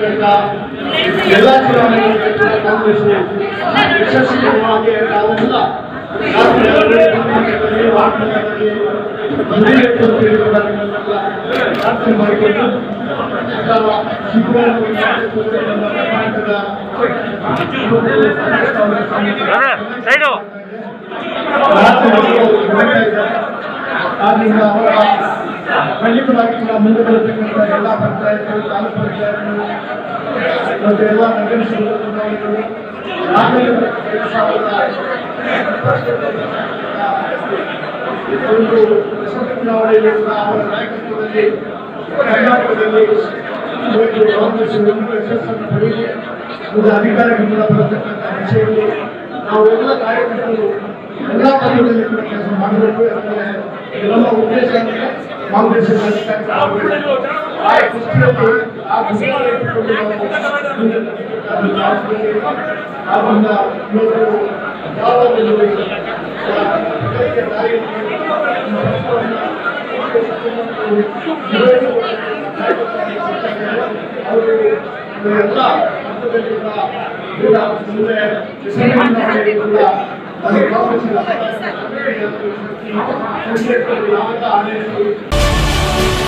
ನಡೆದಂತ ಎಲ್ಲ ಚುನಾವಣೆಗಳಲ್ಲಿ ಕೂಡ ಕಾಂಗ್ರೆಸ್ ಯಶಸ್ವಿಯಾಗಿ ನಾವೆಲ್ಲ ರಾಜ್ಯದಲ್ಲಿ, ಕರ್ನಾಟಕದಲ್ಲಿ, ವಾರ್ಷಿಕದಲ್ಲಿ ದುಡಿಯಬೇಕು ಅಂತ ಹೇಳಿ ಕೂಡ ನಿಮ್ಮನ್ನೆಲ್ಲ ಪ್ರಾರ್ಥನೆ ಮಾಡಿಕೊಂಡು ಸರ್ಕಾರ ಶೀಘ್ರವಾಗಿ ಮಾಡಬೇಕು ಅಂತ ನಮ್ಮ ಕರ್ನಾಟಕದ ಸೈಡು ಆದ್ದರಿಂದ ಅವರ ಖಂಡಿತವಾಗಿ ಕೂಡ ಮುಂದೆ ಬರತಕ್ಕಂಥ ಎಲ್ಲ ಪಂಚಾಯತ್ಗಳು ತಾಲೂಕು ಪಂಚಾಯತ್ಗಳು ಮತ್ತು ಎಲ್ಲ ನಗರ ಚುನಾವಣೆಗಳು ಆಮೇಲೆ ಎರಡು ಸಾವಿರದ ಒಂದು ಹೊಸ ಚುನಾವಣೆಯಲ್ಲಿ ಕೂಡ ಅವರ ನಾಯಕತ್ವದಲ್ಲಿ ಕರ್ನಾಟಕದಲ್ಲಿ ಇವತ್ತು ಕಾಂಗ್ರೆಸ್ ಒಂದು ಯಶಸ್ಸನ್ನು ಪಡೆಯಲಿ ಒಂದು ಅಧಿಕಾರಕ್ಕೆ ಕೂಡ ಬರತಕ್ಕಂಥ ದಿಶೆಯಲ್ಲಿ ನಾವು ಎಲ್ಲ ಕಾರ್ಯಕರ್ತರು ಎಲ್ಲ ಪದಗಳಲ್ಲಿ ಕೂಡ ಕೆಲಸ ಮಾಡಬೇಕು ಯಾಕಂದ್ರೆ ಇದು ನಮ್ಮ ಉದ್ದೇಶ ಅಂದ್ರೆ ಕಾಂಗ್ರೆಸ್ ಅಧಿಕಾರಕ್ಕೆ ಬರಬೇಕು. ಆ ದೃಷ್ಟಿಯಲ್ಲಿ ಆ ದೃಷ್ಟಿಯಲ್ಲಿ ಇಟ್ಟುಕೊಂಡು ನಾವು ಮುಂದೆ ಅದನ್ನು ಮಾಡ್ತೀವಿ. ಆದ್ದರಿಂದ ಇವತ್ತು ಯಾವ ಒಂದು ಪ್ರಗತಿಯ ದಾರಿಯಲ್ಲಿ ನಮ್ಮ ಪಕ್ಷವನ್ನು ಅವರು ಎಲ್ಲ ಹಂತದಲ್ಲಿ ಕೂಡ ಕೂಡ ಮುಂದೆ ಚುನಾವಣೆಯಲ್ಲಿ ಕೂಡ ಅದು ಕಾಂಗ್ರೆಸ್ಸಿನ ನಾವೆಲ್ಲ ಆಡಳಿತ